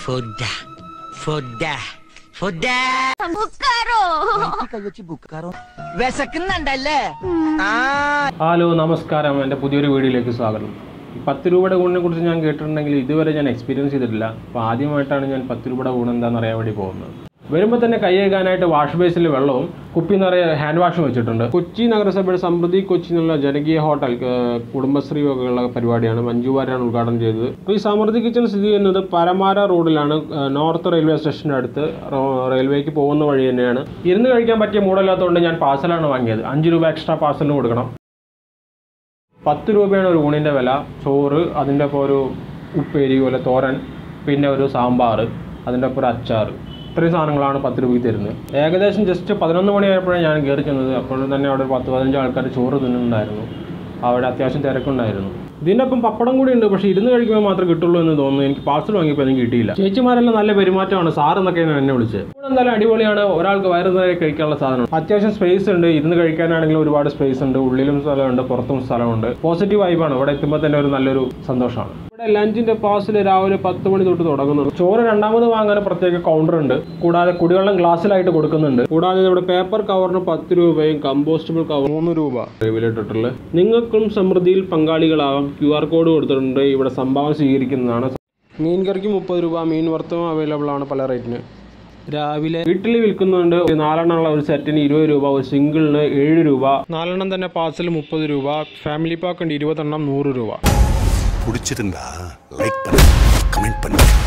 ഫുഡ ഫുഡ ഫുഡ ബുക്കാറോ വിശക്കുന്നുണ്ടല്ലേ ആ ഹലോ നമസ്കാരം എൻ്റെ പുതിയൊരു വീഡിയോയിലേക്ക് സ്വാഗതം ഈ പത്ത് രൂപയുടെ ഊണിനെ കുറിച്ച് ഞാൻ കേട്ടിട്ടുണ്ടെങ്കിൽ ഇതുവരെ ഞാൻ എക്സ്പീരിയൻസ് ചെയ്തിട്ടില്ല അപ്പോൾ ആദ്യമായിട്ടാണ് ഞാൻ പത്ത് രൂപയുടെ ഊണ് എന്താണെന്ന് അറിയാൻ വേണ്ടി പോകുന്നത് വരുമ്പോൾ തന്നെ കൈ കഴുകാനായിട്ട് വാഷ് ബേസിൽ വെള്ളവും കുപ്പി നിറയെ ഹാൻഡ് വാഷും വെച്ചിട്ടുണ്ട് കൊച്ചി നഗരസഭയുടെ സമൃദ്ധി കൊച്ചി എന്നുള്ള ജനകീയ ഹോട്ടൽ ഏഹ്, കുടുംബശ്രീ വകയുള്ള പരിപാടിയാണ് മഞ്ജു വാര്യാണ് ഉദ്ഘാടനം ചെയ്തത് അപ്പോൾ ഈ സമൃദ്ധി കിച്ചൺ സ്ഥിതി ചെയ്യുന്നത് പരമാര റോഡിലാണ് ഏഹ്, നോർത്ത് റെയിൽവേ സ്റ്റേഷൻ്റെ അടുത്ത് റോ- റെയിൽവേക്ക് പോകുന്ന വഴി തന്നെയാണ് ഇരുന്ന് കഴിക്കാൻ പറ്റിയ മൂടല്ലാത്തതുകൊണ്ട് ഞാൻ പാഴ്സലാണ് വാങ്ങിയത് അഞ്ച് രൂപ എക്സ്ട്രാ പാഴ്സലിന് കൊടുക്കണം പത്ത് രൂപയാണ് ഒരു ഊണിൻ്റെ വില ചോറ് അതിൻ്റെ ഒപ്പം ഒരു ഉപ്പേരി പോലെ തോരൻ പിന്നെ ഒരു സാമ്പാർ അതിൻ്റെ ഒപ്പം ഒരു അച്ചാർ ഇത്രയും സാധനങ്ങളാണ് പത്ത് രൂപയ്ക്ക് തരുന്നത് ഏകദേശം ജസ്റ്റ് പതിനൊന്ന് മണിയായപ്പോഴാണ് ഞാൻ കയറി ചെന്നത് അപ്പോൾ തന്നെ അവിടെ ഒരു പത്ത് പതിനഞ്ച് ആൾക്കാർ ചോറ് തിന്നുന്നുണ്ടായിരുന്നു അവിടെ അത്യാവശ്യം തിരക്കുണ്ടായിരുന്നു ഇതിൻ്റെ ഒപ്പം പപ്പടം കൂടി ഉണ്ട് പക്ഷേ ഇരുന്ന് കഴിക്കുമ്പോൾ മാത്രമേ കിട്ടുള്ളൂ എന്ന് തോന്നുന്നു എനിക്ക് പാർസൽ വാങ്ങിയപ്പോൾ എനിക്ക് കിട്ടിയില്ല ചേച്ചിമാരെല്ലാം നല്ല പെരുമാറ്റമാണ് സാർ എന്നൊക്കെയാണ് എന്നെ വിളിച്ചത് ഇവിടെ എന്തായാലും അടിപൊളിയാണ് ഒരാൾക്ക് വയറ് നിറയെ കഴിക്കാനുള്ള സാധനം അത്യാവശ്യം സ്പേസ് ഉണ്ട് ഇരുന്ന് കഴിക്കാനാണെങ്കിലും ഒരുപാട് സ്പേസ് ഉണ്ട് ഉള്ളിലും സ്ഥലമുണ്ട് പുറത്തും സ്ഥലമുണ്ട് പോസിറ്റീവ് വൈബാണ് ഇവിടെ എത്തുമ്പോൾ തന്നെ ഒരു നല്ലൊരു സന്തോഷമാണ് ഇവിടെ ലഞ്ചിന്റെ പാസിൽ രാവിലെ പത്ത് മണി തൊട്ട് തുടങ്ങുന്നുണ്ട് ചോറ് രണ്ടാമത് വാങ്ങാൻ പ്രത്യേക കൗണ്ടർ ഉണ്ട് കൂടാതെ കുടിവെള്ളം ഗ്ലാസ്സിലായിട്ട് കൊടുക്കുന്നുണ്ട് കൂടാതെ ഇവിടെ പേപ്പർ കവറിന് പത്ത് രൂപയും കമ്പോസ്റ്റബിൾ കവർ മൂന്ന് രൂപ വിലയിട്ടിട്ടുള്ളത് നിങ്ങൾക്കും സമൃദ്ധിയിൽ പങ്കാളികളാവാം ക്യു ആർ കോഡ് കൊടുത്തിട്ടുണ്ട് ഇവിടെ സംഭാവന സ്വീകരിക്കുന്നതാണ് മീൻ കറിക്ക് മുപ്പത് രൂപ മീൻ വറുത്തതും അവൈലബിൾ ആണ് പല റേറ്റിന് രാവിലെ വീട്ടിൽ വിൽക്കുന്നുണ്ട് ഒരു നാലെണ്ണമുള്ള ഒരു സെറ്റിന് ഇരുപത് രൂപ ഒരു സിംഗിളിന് ഏഴ് രൂപ നാലെണ്ണം തന്നെ പാർസൽ മുപ്പത് രൂപ ഫാമിലി പാക്ക് ഉണ്ട് ഇരുപതെണ്ണം നൂറ് രൂപ பிடிச்சிருந்தா லைக் பண்ணு கமெண்ட் பண்ணு